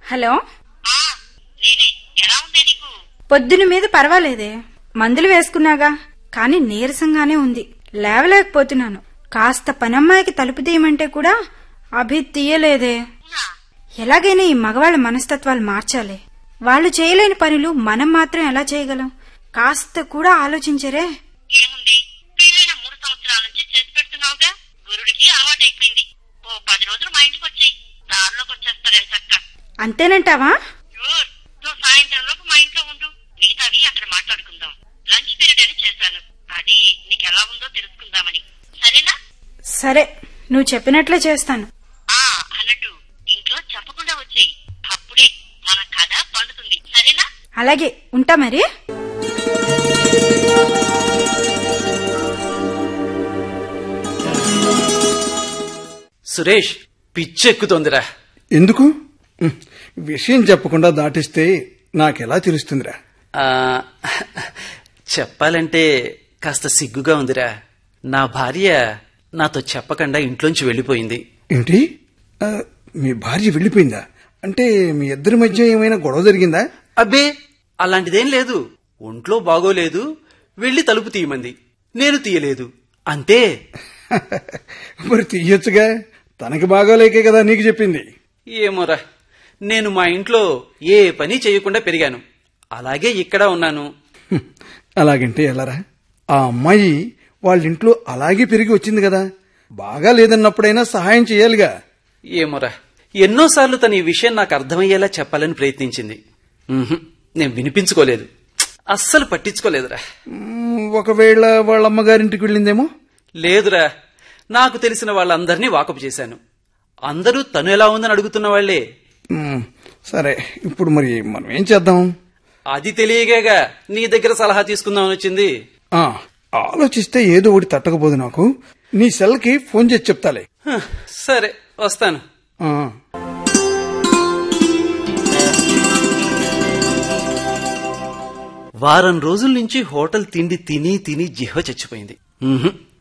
Hello ఆ, నేనే ఎలా ఉందే నీకు పొద్దున మీద పర్వాలేదే మందులు వేసుకున్నాగా కానీ నీరసంగానే ఉంది లేవలేకపోతున్నాను కాస్త పనమ్మాయికి తలుపు తీయమంటే కూడా అభి తీయలేదే అవునా? ఎలాగైనా ఈ మగవాళ్ళ మనస్తత్వాలు మార్చాలి వాళ్ళు చేయలేని పనులు మనం మాత్రం ఎలా చేయగలం కాస్త కూడా ఆలోచించరే ఏముంది పెళ్ళైన మూడు సంవత్సరాల నుంచి చేసి పెడుతున్నావుగా గురుడికి అలవాటైపోయింది ఓ పది రోజులు మా ఇంటికి వచ్చాయి దారిలోకి వచ్చేస్తాడు చక్క అంతేనంటావా షూర్ నువ్వు సాయంత్రంలోపు మా ఇంట్లో ఉండు మిగతావి అక్కడ మాట్లాడుకుందాం లంచ్ పీరియడ్ అని చేశాను అది నీకు ఎలా ఉందో తెలుసుకుందామని సరేనా సరే నువ్వు చెప్పినట్లే చేస్తాను ఆ అన్నట్టు ఇంట్లో చెప్పకుండా వచ్చేయి అప్పుడే మన కథ పండుతుంది సరేనా అలాగే ఉంటా మరి సురేష్ పిచ్చెక్కుతోందిరా ఎందుకు ఉమ్, విషయం చెప్పకుండా దాటిస్తే నాకెలా తెలుస్తుందిరా ఆ, చెప్పాలంటే కాస్త సిగ్గుగా ఉందిరా నా భార్య నాతో చెప్పకుండా ఇంట్లోంచి వెళ్ళిపోయింది ఏంటి ఆ, మీ భార్య వెళ్ళిపోయిందా అంటే మీ ఇద్దరి మధ్య ఏమైనా గొడవ జరిగిందా అబ్బే అలాంటిదేం లేదు ఒంట్లో బాగోలేదు వెళ్లి తలుపు తీయమంది నేను తీయలేదు అంతే మరి తీయొచ్చుగా తనకి బాగాలేకే కదా నీకు చెప్పింది ఏమోరా నేను మా ఇంట్లో ఏ పని చేయకుండా పెరిగాను అలాగే ఇక్కడ ఉన్నాను హ్మ్, అలాగంటే ఎలారా ఆ అమ్మాయి వాళ్ళ ఇంట్లో అలాగే పెరిగి వచ్చింది కదా బాగా లేదన్నప్పుడైనా సహాయం చేయాలిగా ఏమోరా ఎన్నోసార్లు తన ఈ విషయం నాకు అర్థమయ్యేలా చెప్పాలని ప్రయత్నించింది ఉహుం, నేను వినిపించుకోలేదు అస్సలు పట్టించుకోలేదురా ఉమ్, ఒకవేళ వాళ్ళ అమ్మగారింటికి వెళ్ళిందేమో లేదురా నాకు తెలిసిన వాళ్ళందరినీ వాకపు చేశాను అందరూ తను ఎలా ఉందని అడుగుతున్న వాళ్లే ఉమ్, సరే ఇప్పుడు మరి మనం ఏం చేద్దాం అది తెలియగాగా నీ దగ్గర సలహా తీసుకుందామని వచ్చింది ఆ, ఆలోచిస్తే ఏదో ఒకటి తట్టకపోదు నాకు నీ సెల్కి ఫోన్ చేసి చెప్తాలే హ, సరే వస్తాను ఆ, వారం రోజుల నుంచి హోటల్ తిండి తిని తిని జిహ్వ చచ్చిపోయింది ఉహుం,